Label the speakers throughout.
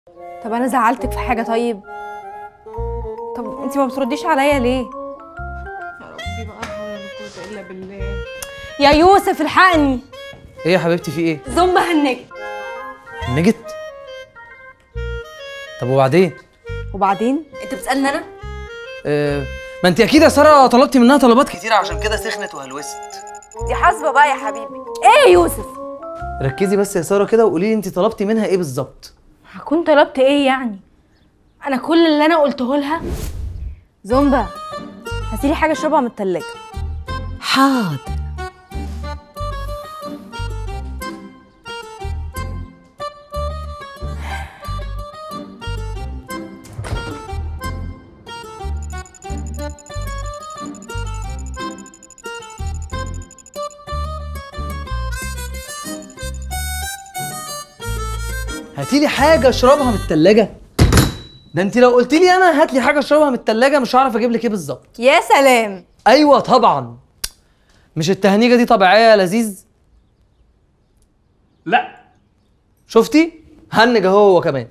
Speaker 1: طب انا زعلتك في حاجه طيب طب انت ما بترديش عليا ليه
Speaker 2: يا ربي بقى حول ولا قوة إلا بالله
Speaker 1: يا يوسف الحقني
Speaker 3: ايه يا حبيبتي في ايه
Speaker 1: زومبا هنجت
Speaker 3: نجت طب وبعدين
Speaker 1: وبعدين انت بتسالني انا
Speaker 3: آه ما انت اكيد يا ساره طلبتي منها طلبات كتير عشان كده سخنت وهلوست
Speaker 1: دي حاسبه بقى يا حبيبي ايه يا يوسف
Speaker 3: ركزي بس يا ساره كده وقولي لي انت طلبتي منها ايه بالظبط
Speaker 1: هكون طلبت ايه يعني انا كل اللي انا قلته لها زومبا هاتيلي حاجه اشربها من التلاجة
Speaker 3: حاضر هاتي لي حاجه اشربها من التلاجة ده انت لو قلت لي انا هات لي حاجه اشربها من التلاجة مش هعرف اجيب لك ايه بالظبط
Speaker 1: يا سلام
Speaker 3: ايوه طبعا مش التهنيجه دي طبيعيه يا لذيذ
Speaker 4: لا
Speaker 3: شفتي هنج اهو هو كمان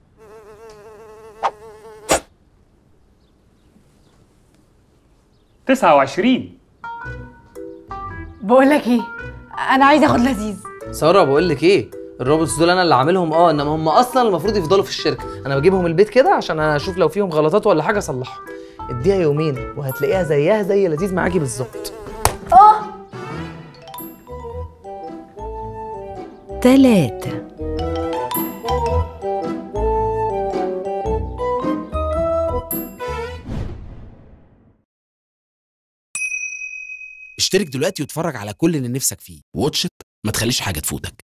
Speaker 4: تسعة وعشرين
Speaker 1: بقول لك ايه انا عايزه اخد لذيذ
Speaker 3: ساره بقول لك ايه الروبوتس دول انا اللي عاملهم اه انما هم اصلا المفروض يفضلوا في الشركه انا بجيبهم البيت كده عشان اشوف لو فيهم غلطات ولا حاجه اصلحهم اديها يومين وهتلاقيها زيها زي لذيذ معاكي بالظبط
Speaker 1: اه
Speaker 5: تلاتة
Speaker 6: اشترك دلوقتي واتفرج على كل اللي نفسك فيه واتش إت، ما تخليش حاجة تفوتك